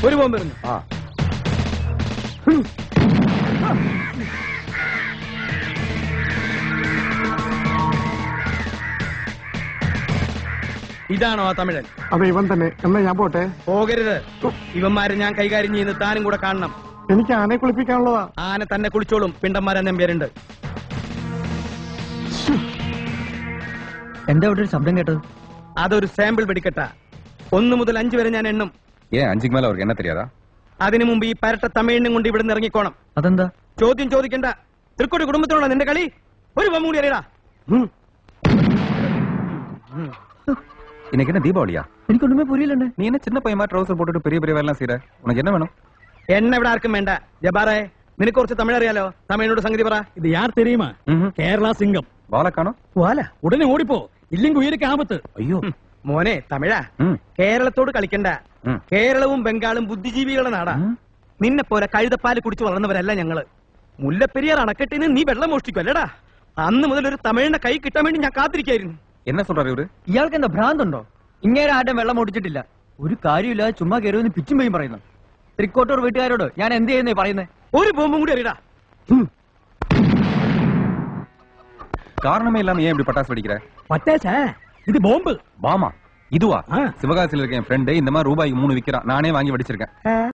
ഒരു ബോംബ് എറിഞ്ഞു ആ ഇതാണോ ആ തമിഴൻ അതെ ഇവൻ തന്നെ എന്നാ ഞാൻ പോട്ടെ പോകരുത് ഇവന്മാരെ ഞാൻ കൈകാര്യം ചെയ്യുന്ന താനും കൂടെ കാണണം എനിക്ക് ആനയെ കുളിപ്പിക്കാനുള്ളതാ ആന തന്നെ കുളിച്ചോളും പിണ്ടന്മാരെ നമ്പ്യാരുണ്ട് എന്താ ഇവിടെ ഒരു ശബ്ദം കേട്ടത് അതൊരു സാമ്പിൾ വെടിക്കട്ട ഒന്ന് മുതൽ അഞ്ച് വരെ ഞാൻ എണ്ണും ஏன் அஞ்சுக்கு மேல அவருக்கு என்ன தெரியாதா അതിനു മുമ്പ് ഈ പരട്ട തമിഴിനും കൊണ്ട് ഇവിടുന്ന് ഇറങ്ങിക്കോണം അതെന്താ ചോദ്യം ചോദിക്കണ്ട തൃക്കോടി കുടുംബത്തിനുള്ള നിന്റെ കളി ഒരു ബൊമ്മ കൂടി അറിയടാ இன்னைக்கு என்ன தீபாவளியா എനിക്കൊന്നുമേ പുരിയില്ലണ്ടേ நீ என்ன சின்ன பையன் மாதிரி ட்ரௌசர் போட்டுட்டு பெரிய பெரிய வேலை செய்யற உனக்கு என்ன வேணும் എണ്ണ ഇവിടെ ആർക്കും വേണ്ട ജബാറേ നിനക്ക് കുറച്ച് തമിഴ് അറിയാലോ തമിഴിനോട് സംഗതി പറ இது யார் தெரியுமா ம்ஹும். கேரளா சிங்கம் வாழை காணோம் വാല உடனே ஓடிப்போ இல்லைங்க உயிருக்கு ஆபத்து ஐயோ മോനെ തമിഴാ ம். കേരളത്തോട് കളിക്കണ്ട ഉം. കേരളവും ബംഗാളും ബുദ്ധിജീവികളുടെ നാടാ ഉം. നിന്നെ പോലെ കഴുതപ്പാല് കുടിച്ചു വളർന്നവരല്ല ഞങ്ങള് മുല്ലപ്പെരിയാർ അണക്കെട്ടിന് നീ വെള്ളം മോഷ്ടിക്കും അല്ലടാ അന്ന് മുതൽ ഒരു തമിഴിന്റെ കൈ കിട്ടാൻ വേണ്ടി ഞാൻ കാത്തിരിക്കായിരുന്നു என்ன சொல்றாரு இவரு ഇയാൾക്ക് എന്താ ഭ്രാന്തുണ്ടോ ഇങ്ങേരെ ആരുടെ വെള്ളം ഓടിച്ചിട്ടില്ല ഒരു കാര്യമില്ല ചുമ്മാ കയറുമെന്ന് പിച്ചും പെയ്യും പറയുന്നു തൃക്കോട്ടൂർ വീട്ടുകാരോട് ഞാൻ എന്ത് ചെയ്യുന്നേ പറയുന്നേ ഒരു ബോംബും കൂടി അറിയടാ காரணமே இல்லாம ஏன் இப்படி பட்டாசு வெடிக்கிற பட்டாசா இது பாம்பு பாமா இதுவா ஆ. சிவகாசியில் இருக்க என் ஃப்ரெண்டு இந்த மாதிரி ரூபாய்க்கு மூணு விக்கிறான் நானே வாங்கி வெடிச்சிருக்கேன்